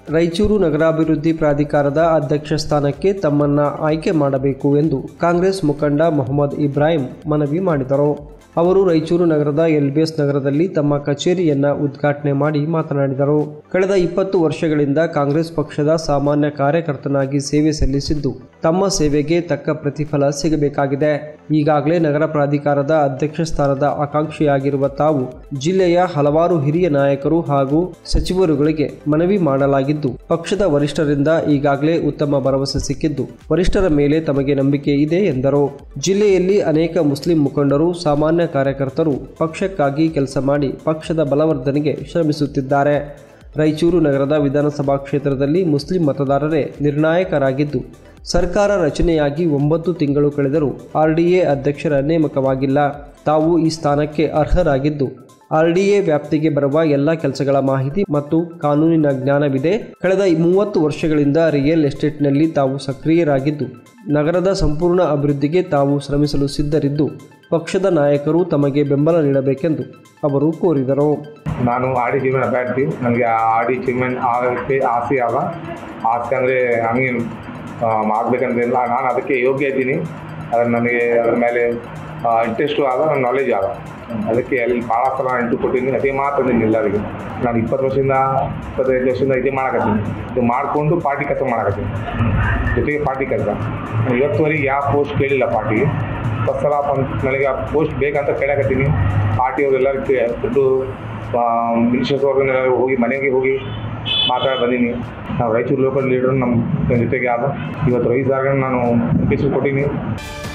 ರಾಯಚೂರು ನಗರಾಭಿವೃದ್ಧಿ ಪ್ರಾಧಿಕಾರದ ಅಧ್ಯಕ್ಷ ಸ್ಥಾನಕ್ಕೆ ತಮ್ಮನ್ನ ಆಯ್ಕೆ ಮಾಡಬೇಕು ಎಂದು ಕಾಂಗ್ರೆಸ್ ಮುಖಂಡ ಮೊಹಮ್ಮದ್ ಇಬ್ರಾಹಿಂ ಮನವಿ ಮಾಡಿದರು ಅವರು ರಾಯಚೂರು ನಗರದ ಎಲ್ಬಿಎಸ್ ನಗರದಲ್ಲಿ ತಮ್ಮ ಕಚೇರಿಯನ್ನ ಉದ್ಘಾಟನೆ ಮಾಡಿ ಮಾತನಾಡಿದರು ಕಳೆದ ಇಪ್ಪತ್ತು ವರ್ಷಗಳಿಂದ ಕಾಂಗ್ರೆಸ್ ಪಕ್ಷದ ಸಾಮಾನ್ಯ ಕಾರ್ಯಕರ್ತನಾಗಿ ಸೇವೆ ಸಲ್ಲಿಸಿದ್ದು ತಮ್ಮ ಸೇವೆಗೆ ತಕ್ಕ ಪ್ರತಿಫಲ ಸಿಗಬೇಕಾಗಿದೆ ಈಗಾಗಲೇ ನಗರ ಪ್ರಾಧಿಕಾರದ ಅಧ್ಯಕ್ಷ ಸ್ಥಾನದ ಆಕಾಂಕ್ಷಿಯಾಗಿರುವ ತಾವು ಜಿಲ್ಲೆಯ ಹಲವಾರು ಹಿರಿಯ ನಾಯಕರು ಹಾಗೂ ಸಚಿವರುಗಳಿಗೆ ಮನವಿ ಮಾಡಲಾಗಿದ್ದು ಪಕ್ಷದ ವರಿಷ್ಠರಿಂದ ಈಗಾಗಲೇ ಉತ್ತಮ ಭರವಸೆ ಸಿಕ್ಕಿದ್ದು ವರಿಷ್ಠರ ಮೇಲೆ ತಮಗೆ ನಂಬಿಕೆ ಇದೆ ಎಂದರು ಜಿಲ್ಲೆಯಲ್ಲಿ ಅನೇಕ ಮುಸ್ಲಿಂ ಮುಖಂಡರು ಸಾಮಾನ್ಯ ಕಾರ್ಯಕರ್ತರು ಪಕ್ಷಕ್ಕಾಗಿ ಕೆಲಸ ಮಾಡಿ ಪಕ್ಷದ ಬಲವರ್ಧನೆಗೆ ಶ್ರಮಿಸುತ್ತಿದ್ದಾರೆ ರಾಯಚೂರು ನಗರದ ವಿಧಾನಸಭಾ ಕ್ಷೇತ್ರದಲ್ಲಿ ಮುಸ್ಲಿಂ ಮತದಾರರೇ ನಿರ್ಣಾಯಕರಾಗಿದ್ದು ಸರ್ಕಾರ ರಚನೆಯಾಗಿ ಒಂಬತ್ತು ತಿಂಗಳು ಕಳೆದರೂ ಆರ್ಡಿಎ ಅಧ್ಯಕ್ಷರ ನೇಮಕವಾಗಿಲ್ಲ ತಾವು ಈ ಸ್ಥಾನಕ್ಕೆ ಅರ್ಹರಾಗಿದ್ದು ಆರ್ಡಿಎ ವ್ಯಾಪ್ತಿಗೆ ಬರುವ ಎಲ್ಲ ಕೆಲಸಗಳ ಮಾಹಿತಿ ಮತ್ತು ಕಾನೂನಿನ ಜ್ಞಾನವಿದೆ ಕಳೆದ ಮೂವತ್ತು ವರ್ಷಗಳಿಂದ ರಿಯಲ್ ಎಸ್ಟೇಟ್ನಲ್ಲಿ ತಾವು ಸಕ್ರಿಯರಾಗಿದ್ದು ನಗರದ ಸಂಪೂರ್ಣ ಅಭಿವೃದ್ಧಿಗೆ ತಾವು ಶ್ರಮಿಸಲು ಸಿದ್ಧರಿದ್ದು ಪಕ್ಷದ ನಾಯಕರು ತಮಗೆ ಬೆಂಬಲ ನೀಡಬೇಕೆಂದು ಅವರು ಕೋರಿದರು ನಾನು ಆಡಿ ಚೇರ್ಮನ್ ಅಭ್ಯರ್ಥಿ ನನಗೆ ಆಡಿ ಚೇರ್ಮನ್ ಆಗೋಕ್ಕೆ ಆಸೆ ಆಗ ಆಸೆ ಅಂದರೆ ಹಂಗೆ ಆಗಬೇಕಂತಿಲ್ಲ ನಾನು ಅದಕ್ಕೆ ಯೋಗ್ಯ ಇದ್ದೀನಿ ಅದ್ರ ನನಗೆ ಅದ್ರ ಮೇಲೆ ಇಂಟ್ರೆಸ್ಟು ಆಗ ನನ್ನ ನಾಲೆಜ್ ಆಗ ಅದಕ್ಕೆ ಅಲ್ಲಿ ಭಾಳ ಸಲ ಇಂಟು ಕೊಟ್ಟಿದ್ದೀನಿ ಅದೇ ಮಾತಂದಿನಿ ಎಲ್ಲರಿಗೆ ನಾನು ಇಪ್ಪತ್ತು ವರ್ಷದಿಂದ ಇಪ್ಪತ್ತೈದು ವರ್ಷದಿಂದ ಇದೇ ಮಾಡಕತ್ತೀನಿ ಇದು ಮಾಡಿಕೊಂಡು ಪಾರ್ಟಿ ಕೆಲಸ ಮಾಡಕತ್ತೀನಿ ಜೊತೆಗೆ ಪಾರ್ಟಿ ಕೆಲಸ ಇವತ್ತುವರೆಗೆ ಯಾವ ಪೋಸ್ಟ್ ಕೇಳಿಲ್ಲ ಪಾರ್ಟಿಗೆ ಫಸ್ಟ್ ಸಲ ಪಂಚ್ ನನಗೆ ಆ ಪೋಸ್ಟ್ ಬೇಕಂತ ಕೇಳಕತ್ತೀನಿ ಪಾರ್ಟಿಯವರೆಲ್ಲರೂ ಕೇ ದುಡ್ಡು ಮಿನಿಸ್ಟರ್ಸ್ ಅವ್ರನ್ನೆಲ್ಲ ಹೋಗಿ ಮನೆಗೆ ಹೋಗಿ ಮಾತಾಡಿ ಬಂದೀನಿ ನಾವು ರಾಯಚೂರು ಲೋಕಲ್ ಲೀಡರ್ ನಮ್ಮ ಜೊತೆಗೆ ಆದ ಇವತ್ತು ರೈಸ್ ಆಗ ನಾನು ಹೆಸರು ಕೊಟ್ಟೀನಿ